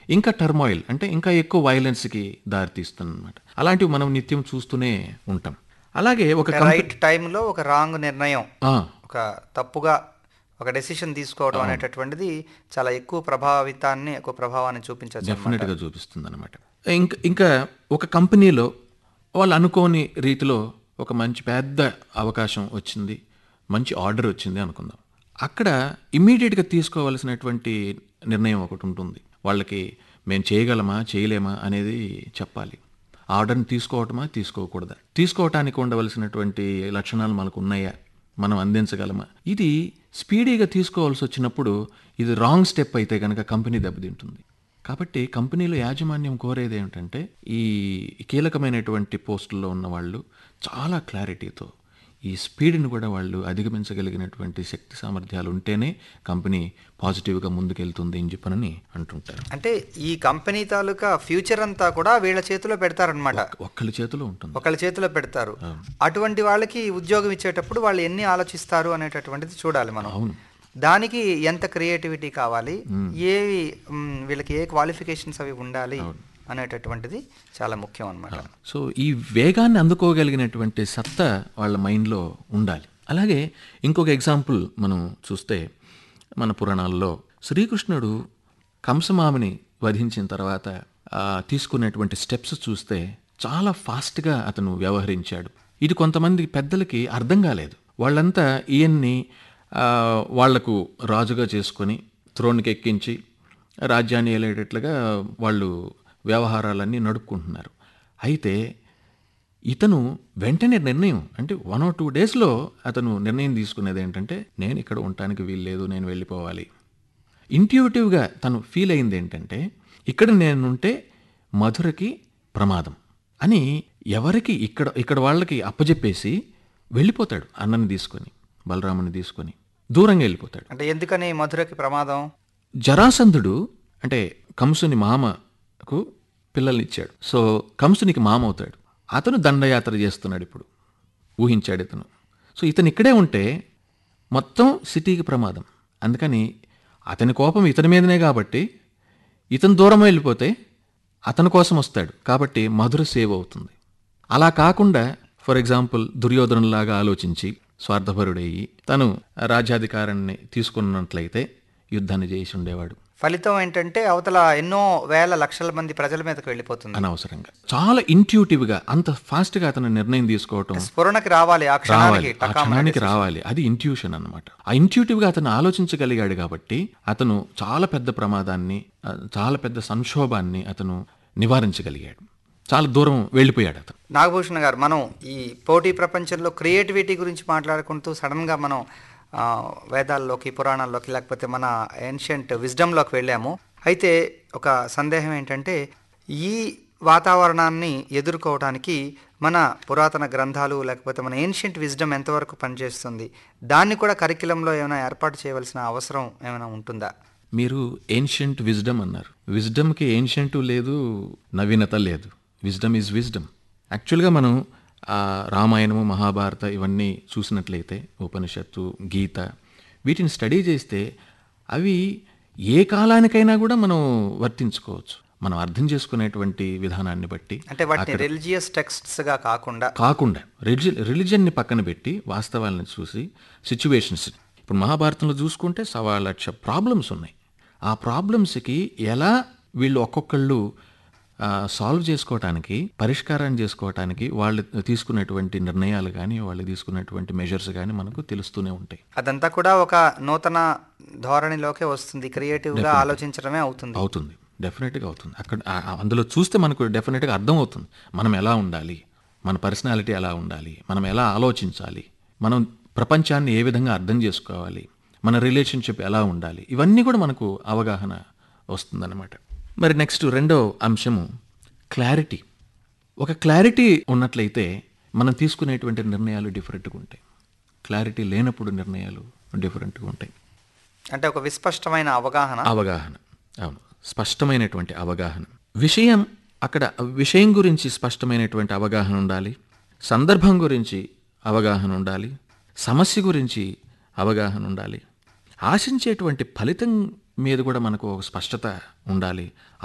ఇంకా టర్మాయిల్ అంటే ఇంకా ఎక్కువ వైలెన్స్కి దారితీస్తుంది అనమాట అలాంటివి మనం నిత్యం చూస్తూనే ఉంటాం అలాగే ఒక కంపెనీ రైట్ టైంలో ఒక రాంగ్ నిర్ణయం ఆ, ఒక తప్పుగా ఒక డెసిషన్ తీసుకోవడం అనేటటువంటిది చాలా ఎక్కువ ప్రభావితాన్ని ఎక్కువ ప్రభావాన్ని చూపించవచ్చు డెఫినెట్గా చూపిస్తుంది అనమాట ఇంకా ఇంకా ఒక కంపెనీలో వాళ్ళు అనుకోని రీతిలో ఒక మంచి పెద్ద అవకాశం వచ్చింది మంచి ఆర్డర్ వచ్చింది అనుకుందాం అక్కడ ఇమ్మీడియట్గా తీసుకోవాల్సినటువంటి నిర్ణయం ఒకటి ఉంటుంది వాళ్ళకి మేము చేయగలమా చేయలేమా అనేది చెప్పాలి ఆర్డర్ని తీసుకోవటమా తీసుకోకూడదా తీసుకోవటానికి ఉండవలసినటువంటి లక్షణాలు మనకు ఉన్నాయా మనం అందించగలమా ఇది స్పీడీగా తీసుకోవాల్సి వచ్చినప్పుడు ఇది రాంగ్ స్టెప్ అయితే కనుక కంపెనీ దెబ్బతింటుంది కాబట్టి కంపెనీలో యాజమాన్యం కోరేది ఏమిటంటే ఈ కీలకమైనటువంటి పోస్టుల్లో ఉన్న వాళ్ళు చాలా క్లారిటీతో ఈ స్పీడ్ని కూడా వాళ్ళు అధిగమించగలిగినటువంటి శక్తి సామర్థ్యాలు ఉంటేనే కంపెనీ పాజిటివ్గా ముందుకెళ్తుంది అని చెప్పనని అంటుంటారు అంటే ఈ కంపెనీ తాలూకా ఫ్యూచర్ అంతా కూడా వీళ్ళ చేతిలో పెడతారనమాట ఒక్కళ్ళ చేతిలో ఉంటుంది ఒకళ్ళ చేతిలో పెడతారు అటువంటి వాళ్ళకి ఉద్యోగం ఇచ్చేటప్పుడు వాళ్ళు ఎన్ని ఆలోచిస్తారు అనేటటువంటిది చూడాలి మనం అవును దానికి ఎంత క్రియేటివిటీ కావాలి ఏవి మ్, వీళ్ళకి ఏ క్వాలిఫికేషన్స్ అవి ఉండాలి అనేటటువంటిది చాలా ముఖ్యం అన్నమాట సో ఈ వేగాన్ని అందుకోగలిగినటువంటి సత్తా వాళ్ళ మైండ్లో ఉండాలి అలాగే ఇంకొక ఎగ్జాంపుల్ మనం చూస్తే మన పురాణాల్లో శ్రీకృష్ణుడు కంసమామిని వధించిన తర్వాత ఆ, తీసుకున్నటువంటి స్టెప్స్ చూస్తే చాలా ఫాస్ట్గా అతను వ్యవహరించాడు ఇది కొంతమంది పెద్దలకి అర్థం కాలేదు వాళ్ళంతా ఈయన్ని ఆ, వాళ్లకు రాజుగా చేసుకొని త్రోన్కి ఎక్కించి రాజ్యాన్ని ఏలేటట్లుగా వాళ్ళు వ్యవహారాలన్నీ నడుపుకుంటున్నారు అయితే ఇతను వెంటనే నిర్ణయం అంటే వన్ ఆర్ టూ డేస్లో అతను నిర్ణయం తీసుకునేది ఏంటంటే నేను ఇక్కడ ఉండటానికి వీల్లేదు నేను వెళ్ళిపోవాలి ఇంట్యూటివ్గా తను ఫీల్ అయింది ఏంటంటే ఇక్కడ నేనుంటే మధురకి ప్రమాదం అని ఎవరికి ఇక్కడ ఇక్కడ వాళ్ళకి అప్పజెప్పేసి వెళ్ళిపోతాడు అన్నని తీసుకొని బలరాముని తీసుకొని దూరంగా వెళ్ళిపోతాడు అంటే ఎందుకని మధురకి ప్రమాదం జరాసంధుడు అంటే కంసుని మామకు పిల్లల్ని ఇచ్చాడు సో కంసునికి మామ అవుతాడు అతను దండయాత్ర చేస్తున్నాడు ఇప్పుడు ఊహించాడు ఇతను సో ఇతను ఇక్కడే ఉంటే మొత్తం సిటీకి ప్రమాదం అందుకని అతని కోపం ఇతని మీదనే కాబట్టి ఇతను దూరం వెళ్ళిపోతే అతని కోసం వస్తాడు కాబట్టి మధుర సేవ్ అవుతుంది అలా కాకుండా ఫర్ ఎగ్జాంపుల్ దుర్యోధనులాగా ఆలోచించి స్వార్థపరుడయ్యి తను రాజ్యాధికారాన్ని తీసుకున్నట్లయితే యుద్ధాన్ని చేసి ఉండేవాడు ఫలితం ఏంటంటే అవతల ఎన్నో వేల లక్షల మంది ప్రజల మీదకి వెళ్ళిపోతుంది అనవసరంగా చాలా ఇంట్యూటివ్గా అంత ఫాస్ట్గా అతను నిర్ణయం తీసుకోవటం స్ఫురణకి రావాలి ఆ క్షణానికి రావాలి ఆ టకామని క్షణానికి రావాలి అది ఇంట్యూషన్ అన్నమాట ఆ ఇంట్యూటివ్గా అతను ఆలోచించగలిగాడు కాబట్టి అతను చాలా పెద్ద ప్రమాదాన్ని ఆ, చాలా పెద్ద సంక్షోభాన్ని అతను నివారించగలిగాడు చాలా దూరం వెళ్ళిపోయాడు అతను నాగభూషణ్ గారు మనం ఈ పోటీ ప్రపంచంలో క్రియేటివిటీ గురించి మాట్లాడుకుంటూ సడన్గా మనం ఆ, వేదాల్లోకి పురాణాల్లోకి లేకపోతే మన ఏన్షియంట్ విజ్డమ్లోకి వెళ్ళాము అయితే ఒక సందేహం ఏంటంటే ఈ వాతావరణాన్ని ఎదుర్కోవడానికి మన పురాతన గ్రంథాలు లేకపోతే మన ఏన్షియంట్ విజ్డమ్ ఎంతవరకు పనిచేస్తుంది దాన్ని కూడా కరికులంలో ఏమైనా ఏర్పాటు చేయవలసిన అవసరం ఏమైనా ఉంటుందా మీరు ఏన్షియంట్ విజ్డమ్ అన్నారు విజ్డమ్కి ఏన్షియంట్ లేదు నవీనత లేదు విజ్డమ్ ఈజ్ విజ్డమ్ యాక్చువల్గా మనం ఆ రామాయణము మహాభారత ఇవన్నీ చూసినట్లయితే ఉపనిషత్తు గీత వీటిని స్టడీ చేస్తే అవి ఏ కాలానికైనా కూడా మనం వర్తించుకోవచ్చు మనం అర్థం చేసుకునేటువంటి విధానాన్ని బట్టి అంటే వాటిని రిలీజియస్ టెక్స్ట్స్గా కాకుండా కాకుండా రిలి రిలిజన్ని పక్కన పెట్టి వాస్తవాలను చూసి సిచ్యువేషన్స్ ఇప్పుడు మహాభారతంలో చూసుకుంటే సవా లక్ష ప్రాబ్లమ్స్ ఉన్నాయి ఆ ప్రాబ్లమ్స్కి ఎలా వీళ్ళు ఒక్కొక్కళ్ళు సాల్వ్ చేసుకోవటానికి పరిష్కారం చేసుకోవటానికి వాళ్ళు తీసుకున్నటువంటి నిర్ణయాలు కానీ వాళ్ళు తీసుకున్నటువంటి మెజర్స్ కానీ మనకు తెలుస్తూనే ఉంటాయి అదంతా కూడా ఒక నూతన ధోరణిలోకే వస్తుంది క్రియేటివ్గా ఆలోచించడమే అవుతుంది అవుతుంది డెఫినెట్గా అవుతుంది అక్కడ ఆ- ఆ- అందులో చూస్తే మనకు డెఫినెట్గా అర్థం అవుతుంది మనం ఎలా ఉండాలి మన పర్సనాలిటీ ఎలా ఉండాలి మనం ఎలా ఆలోచించాలి మనం ప్రపంచాన్ని ఏ విధంగా అర్థం చేసుకోవాలి మన రిలేషన్షిప్ ఎలా ఉండాలి ఇవన్నీ కూడా మనకు అవగాహన వస్తుందన్నమాట మరి నెక్స్ట్ రెండో అంశము క్లారిటీ ఒక క్లారిటీ ఉన్నట్లయితే మనం తీసుకునేటువంటి నిర్ణయాలు డిఫరెంట్గా ఉంటాయి క్లారిటీ లేనప్పుడు నిర్ణయాలు డిఫరెంట్గా ఉంటాయి అంటే ఒక విస్పష్టమైన అవగాహన అవగాహన అవును స్పష్టమైనటువంటి అవగాహన విషయం అక్కడ విషయం గురించి స్పష్టమైనటువంటి అవగాహన ఉండాలి సందర్భం గురించి అవగాహన ఉండాలి సమస్య గురించి అవగాహన ఉండాలి ఆశించేటువంటి ఫలితం మీద కూడా మనకు ఒక స్పష్టత ఉండాలి